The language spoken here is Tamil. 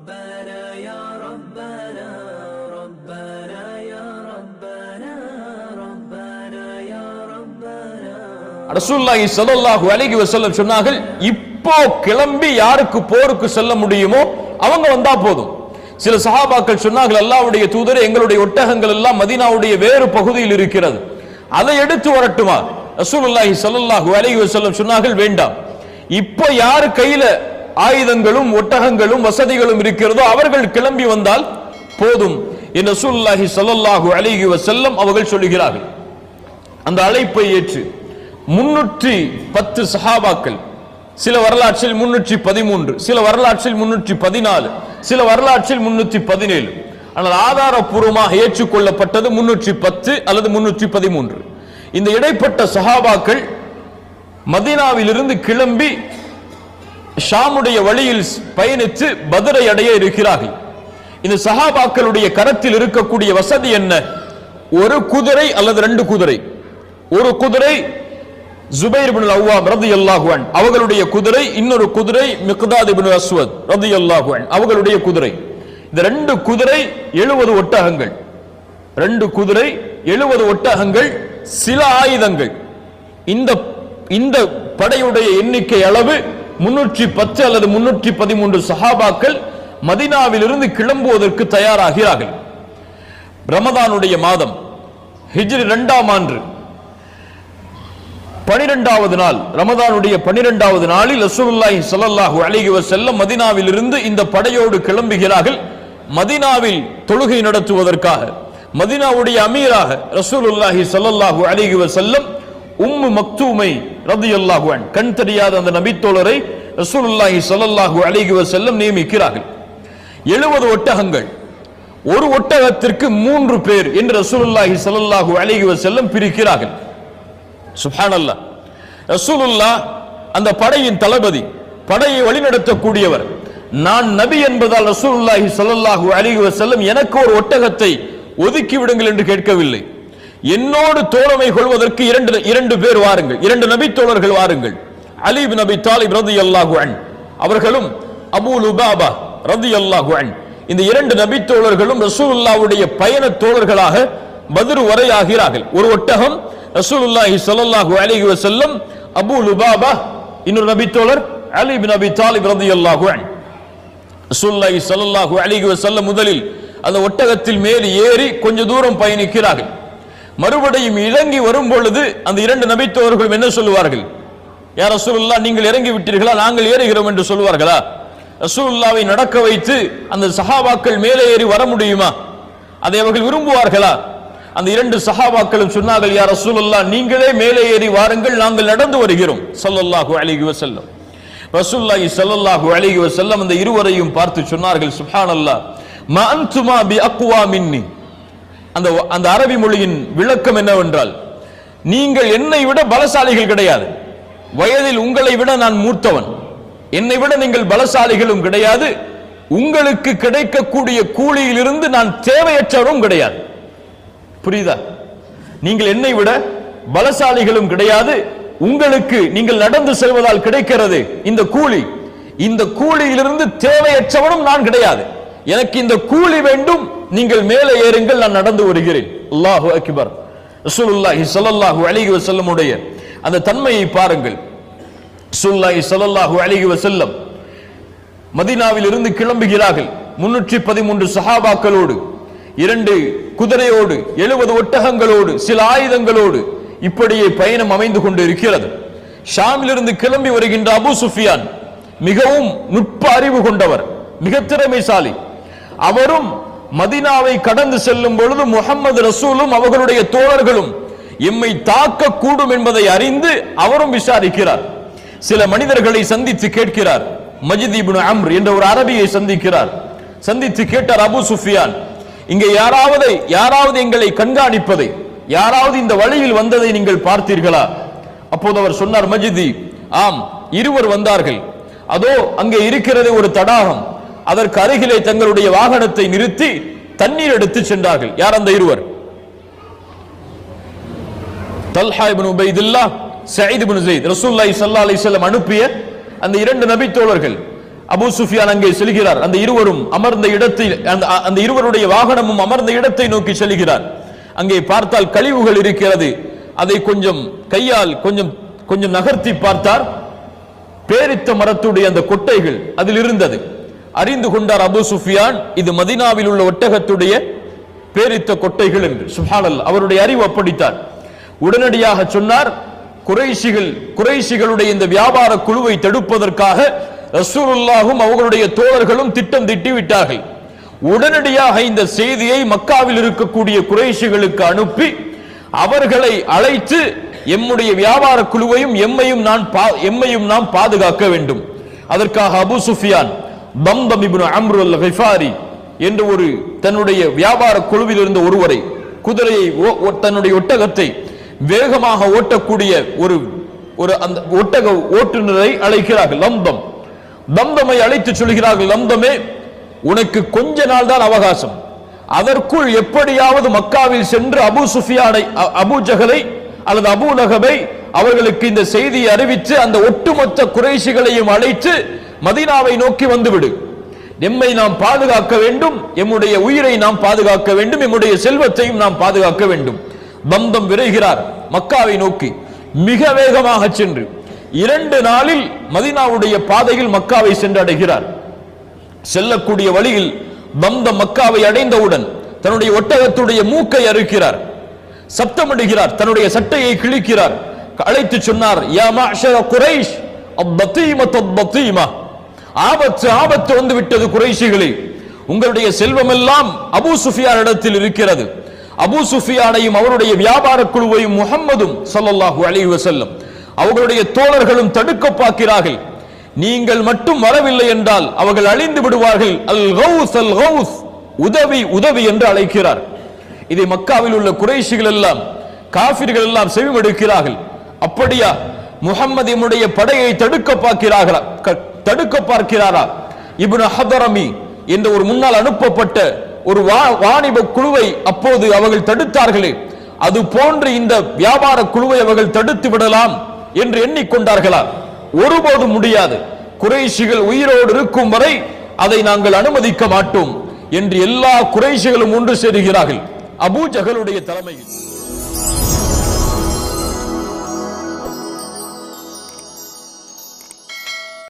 ربنا يا ربنا ربنا يا ربنا ربنا يا ربنا ரசூலுல்லாஹி ஸல்லல்லாஹு அலைஹி வஸல்லம் சொன்னார்கள் இப்போ கிளம்பி யாருக்கு போருக்கு செல்ல முடியுமோ அவங்க வந்தா போதும் சில சஹாபாக்கள் சொன்னார்கள் அல்லாஹ்வுடைய தூதரே எங்களுடைய ஒட்டகங்கள் எல்லாம் மதீனாவுடைய வேறு பகுதியில் இருக்கிறது அதை எடுத்து வரட்டுமா ரசூலுல்லாஹி ஸல்லல்லாஹு அலைஹி வஸல்லம் சொன்னார்கள் வேண்டாம் இப்போ யார் கையில ஆயுதங்களும் ஒட்டகங்களும் வசதிகளும் இருக்கிறதோ அவர்கள் கிளம்பி வந்தால் போதும் என்று ரசூலுல்லாஹி ஸல்லல்லாஹு அலைஹி வஸல்லம் அவர்கள் சொல்லுகிறார்கள் அந்த அழைப்பை ஏற்று முன்னூற்றி பத்து சஹாபாக்கள் சில வரலாற்றில் முன்னூற்றி பதிமூன்று சில வரலாற்றில் முன்னூற்றி பதினாலு சில வரலாற்றில் முன்னூற்றி பதினேழு ஆனால் ஆதாரப்பூர்வமாக ஏற்றுக்கொள்ளப்பட்டது முன்னூற்றி பத்து அல்லது முன்னூற்றி பதிமூன்று இந்த இடைப்பட்ட சஹாபாக்கள் மதீனாவிலிருந்து கிளம்பி ஷாமுடைய வழியில் பயணித்து பதரை அடைய இருக்கிறார்கள் இந்த சஹாபாக்களுடைய கரத்தில் இருக்கக்கூடிய வசதி என்ன ஒரு குதிரை அல்லது ரெண்டு குதிரை ஒரு குதிரை ஜுபைர் பின் அவ்வாம் ரதியல்லாஹு அன் அவர்களுடைய குதிரை இன்னொரு குதிரை மிக்தாத் இப்னு அஸ்வத் ரதியல்லாஹு அன் அவர்களுடைய குதிரை இந்த ரெண்டு குதிரை எழுபது ஒட்டகங்கள் ரெண்டு குதிரை எழுபது ஒட்டகங்கள் சில ஆயுதங்கள் இந்த இந்த படையுடைய எண்ணிக்கை அளவு முன்னூற்றி பத்து அல்லது முன்னூற்றி பதிமூன்று சஹாபாக்கள் மதினாவிலிருந்து கிளம்புவதற்கு தயாராகிறார்கள் ரமதானுடைய மாதம் ஹிஜ்ரி இரண்டாம் ஆண்டு பனிரெண்டாவது நாள் ரமதானுடைய பனிரெண்டாவது நாளில் ரசூலுல்லாஹி ஸல்லல்லாஹு அலைஹி வஸல்லம் மதீனாவிலிருந்து இந்த படையோடு கிளம்புகிறார்கள் மதீனாவில் தொழுகை நடத்துவதற்காக மதீனாவுடைய அமீராக ரசூலுல்லாஹி ஸல்லல்லாஹு அலைஹி வஸல்லம் உம்மு மக்தூமை ரதியல்லாஹு அன் கண் தெரியாத அந்த நபித்தோழரை ரசூலுல்லாஹி ஸல்லல்லாஹு அலைஹி வஸல்லம் நியமிக்கிறார்கள் எழுபது ஒட்டகங்கள் ஒரு ஒட்டகத்திற்கு மூன்று பேர் என்று ரசூலுல்லாஹி ஸல்லல்லாஹு அலைஹி வஸல்லம் பிரிக்கிறார்கள் சுப்ஹானல்லாஹ் ரசூலுல்லாஹ் அந்த படையின் தளபதி படையை வழிநடத்தக்கூடியவர் நான் நபி என்பதால் ரசூலுல்லாஹி ஸல்லல்லாஹு அலைஹி வஸல்லம் எனக்கு ஒரு ஒட்டகத்தை ஒதுக்கி விடுங்கள் என்று கேட்கவில்லை என்னோடு தோழமை கொள்வதற்கு இரண்டு இரண்டு பேர் வாருங்கள் இரண்டு நபி தோழர்கள் வாருங்கள் அலி பின் அபி தாலிப் ரலியல்லாஹு அன் அவர்களும் அபூ லுபாபா ரலியல்லாஹு அன் இந்த இரண்டு நபி தோழர்களும் ரசூலுல்லாஹ்வுடைய பயண தோழர்களாக பத்ர் வரை ஆகிறார்கள் ஒரு ஒட்டகம் ரசூலுல்லாஹி ஸல்லல்லாஹு அலைஹி வஸல்லம் அபூ லுபாபா இன்னொரு நபி தோழர் அலி பின் அபி தாலிப் ரலியல்லாஹு அன் ரசூலுல்லாஹி ஸல்லல்லாஹு அலைஹி வஸல்லம் முதலில் அந்த ஒட்டகத்தில் மேல் ஏறி கொஞ்ச தூரம் பயணிக்கிறார்கள் மறுபடியும் இறங்கி வரும் பொழுது அந்த இரண்டு நபித்தோர்களும் என்ன சொல்லுவார்கள் யார் ரசூலுல்லாஹ் நீங்கள் இறங்கி விட்டீர்களா நாங்கள் ஏறுகிறோம் என்று சொல்லுவார்களா ரசூலுல்லாவை நடக்க வைத்து அந்த சஹாபாக்கள் மேலே ஏறி வர முடியுமா அதை அவர்கள் விரும்புவார்களா அந்த இரண்டு சஹாபாக்களும் சொன்னார்கள் யார் ரசூலுல்லாஹ் நீங்களே மேலே ஏறி வாருங்கள் நாங்கள் நடந்து வருகிறோம் ஸல்லல்லாஹு அலைஹி வஸல்லம் ரசூலுல்லாஹி ஸல்லல்லாஹு அலைஹி வஸல்லம் அந்த இருவரையும் பார்த்து சொன்னார்கள் சுப்ஹானல்லாஹ் மா அன்துமா பி அக்வா மின்னி அந்த அந்த அரபி மொழியின் விளக்கம் என்னவென்றால் நீங்கள் என்னை விட பலசாலிகள் கிடையாது வயதில் உங்களை விட நான் மூத்தவன் என்னை விட நீங்கள் பலசாலிகளும் கிடையாது உங்களுக்கு கிடைக்கக்கூடிய கூலியிலிருந்து நான் தேவையற்றவரும் கிடையாது புரியுதா நீங்கள் என்னை விட பலசாலிகளும் கிடையாது உங்களுக்கு நீங்கள் நடந்து செல்வதால் கிடைக்கிறது இந்த கூலி இந்த கூலியிலிருந்து தேவையற்றவனும் நான் கிடையாது எனக்கு இந்த கூலி வேண்டும் நீங்கள் மேலே ஏறுங்கள் நான் நடந்து வருகிறேன் அல்லாஹு அக்பர் ரசூலுல்லாஹி ஸல்லல்லாஹு அலைஹி வஸல்லம் உடைய அந்த தன்மையை பாருங்கள் ரசூலுல்லாஹி ஸல்லல்லாஹு அலைஹி வஸல்லம் மதீனாவில் இருந்து கிளம்புகிறார்கள் முன்னூற்றி பதிமூன்று சஹாபாக்களோடு இரண்டு குதிரையோடு எழுபது ஒட்டகங்களோடு சில ஆயுதங்களோடு இப்படியே பயணம் அமைந்து கொண்டு இருக்கிறது ஷாமிலிருந்து கிளம்பி வருகின்ற அபு சுஃபியான் மிகவும் நுட்ப அறிவு கொண்டவர் மிக திறமைசாலி அவரும் மதினாவை கடந்து செல்லும் பொழுது முகமது ரசூலும் அவர்களுடைய தோழர்களும் எம்மை தாக்க கூடும் என்பதை அறிந்து அவரும் விசாரிக்கிறார் சில மனிதர்களை சந்தித்து கேட்கிறார் மஜித் இப்னு அம்ர் என்ற ஒரு அரபியை சந்திக்கிறார் சந்தித்து கேட்டார் அபு சுஃபியான் இங்கே யாராவது யாராவது எங்களை கண்காணிப்பதை யாராவது இந்த வழியில் வந்ததை நீங்கள் பார்த்தீர்களா அப்போது அவர் சொன்னார் மஜிதி ஆம் இருவர் வந்தார்கள் அதோ அங்கே இருக்கிறது ஒரு தடாகம் அதற்கு அருகிலே தங்களுடைய வாகனத்தை நிறுத்தி தண்ணீர் எடுத்து சென்றார்கள் யார் அந்த இருவர் Talha ibn Ubaidullah Saeed ibn Zaid ரசூலுல்லாஹி ஸல்லல்லாஹு அலைஹி வஸல்லம் அனுப்பிய அந்த இரண்டு நபி தோழர்கள் அபூ சுஃபியான் அங்கே செல்கிறார் அந்த இருவரும் அமர்ந்த இடத்தில் அந்த அந்த இருவருடைய வாகனமும் அமர்ந்த இடத்தை நோக்கி செல்கிறார் அங்கே பார்த்தால் கழிவுகள் இருக்கிறது அதை கொஞ்சம் கையால் கொஞ்சம் கொஞ்சம் நகர்த்தி பார்த்தார் பேரித்த மரத்துடைய அந்த கொட்டைகள் அதில் இருந்தது அறிந்து கொண்டார் அபூ சுஃபியான் இது மதீனாவில் உள்ள ஒட்டகத்துடைய பேரித்த கொட்டைகள் என்று சுஹானல் அவருடைய அறிவு அப்படித்தான் உடனடியாக சொன்னார் குறைஷிகள் குறைஷிகளுடைய இந்த வியாபார குழுவை தடுப்பதற்காக ரசூலுல்லாஹும் அவர்களுடைய தோழர்களும் திட்டம் திட்டி விட்டார்கள் உடனடியாக இந்த செய்தியை மக்காவில் இருக்கக்கூடிய குறைஷிகளுக்கு அனுப்பி அவர்களை அழைத்து எம்முடைய வியாபார குழுவையும் எம்மையும் நான் பா- எம்மையும் நாம் பாதுகாக்க வேண்டும் அதற்காக அபூ சுஃபியான் தம்தம் இப்னு அம்ரு அல் கிஃபாரி என்ற ஒரு தன்னுடைய வியாபார குழுவில் இருந்த ஒருவரை குதிரையை ஓ- ஓ- தன்னுடைய ஒட்டகத்தை வேகமாக ஓட்டக்கூடிய ஒரு ஒரு அந்த ஒட்டக ஓட்டுநரை அழைக்கிறார்கள் லம்தம் தம்தமை அழைத்து சொல்கிறார்கள் லம்தமே உனக்கு கொஞ்ச நாள் தான் அவகாசம் அதற்குள் எப்படியாவது மக்காவில் சென்று அபூ சுஃபியானை அ- அபூ ஜஹலை அல்லது அபூ லஹபை அவர்களுக்கு இந்த செய்தியை அறிவித்து அந்த ஒட்டுமொத்த குறைஷிகளையும் அழைத்து மதீனாவை நோக்கி வந்துவிடு எம்மை நாம் பாதுகாக்க வேண்டும் எம்முடைய உயிரை நாம் பாதுகாக்க வேண்டும் எம்முடைய செல்வத்தையும் நாம் பாதுகாக்க வேண்டும் தம்தம் விரைகிறார் மக்காவை நோக்கி மிக வேகமாக சென்று இரண்டு நாளில் மதீனாவுடைய பாதையில் மக்காவை சென்றடைகிறார் செல்லக்கூடிய வழியில் தம்த மக்காவை அடைந்தவுடன் தன்னுடைய ஒட்டகத்துடைய மூக்கை அறுக்கிறார் சப்தமிடுகிறார் தன்னுடைய சட்டையை கிழிக்கிறார் அழைத்து சொன்னார் யா மஅஷர குரைஷ் அத்தீமத் அத்தீமா ஆபத்து ஆபத்து வந்து விட்டது குறைஷிகளே உங்களுடைய செல்வமெல்லாம் அபூ சுஃபியான் இடத்தில் இருக்கிறது அபூ சுஃபியானையும் அவருடைய வியாபார குழுவையும் முஹம்மதும் ஸல்லல்லாஹு அலைஹி வஸல்லம் அவர்களுடைய தோழர்களும் தடுக்க பார்க்கிறார்கள் நீங்கள் மட்டும் வரவில்லை என்றால் அவர்கள் அழிந்து விடுவார்கள் அல் கௌஸ் அல் கௌஸ் உதவி உதவி என்று அழைக்கிறார் இதை மக்காவில் உள்ள குறைஷிகள் எல்லாம் காபிர்கள் எல்லாம் செவிமடுக்கிறார்கள் அப்படியா முஹம்மது எம்முடைய படையை தடுக்க பார்க்கிறார்களா க- தடுக்க பார்க்கிறாரா இப்னு ஹதரமி என்ற ஒரு முன்னால் அனுப்பப்பட்ட ஒரு வா- வாணிப குழுவை அப்போது அவர்கள் தடுத்தார்களே அது போன்று இந்த வியாபார குழுவை அவர்கள் தடுத்து விடலாம் என்று எண்ணிக்கொண்டார்களா ஒருபோதும் முடியாது குறைஷிகள் உயிரோடு இருக்கும் வரை அதை நாங்கள் அனுமதிக்க மாட்டோம் என்று எல்லா குறைஷிகளும் ஒன்று சேருகிறார்கள் அபூ ஜஹலுடைய தலைமையில்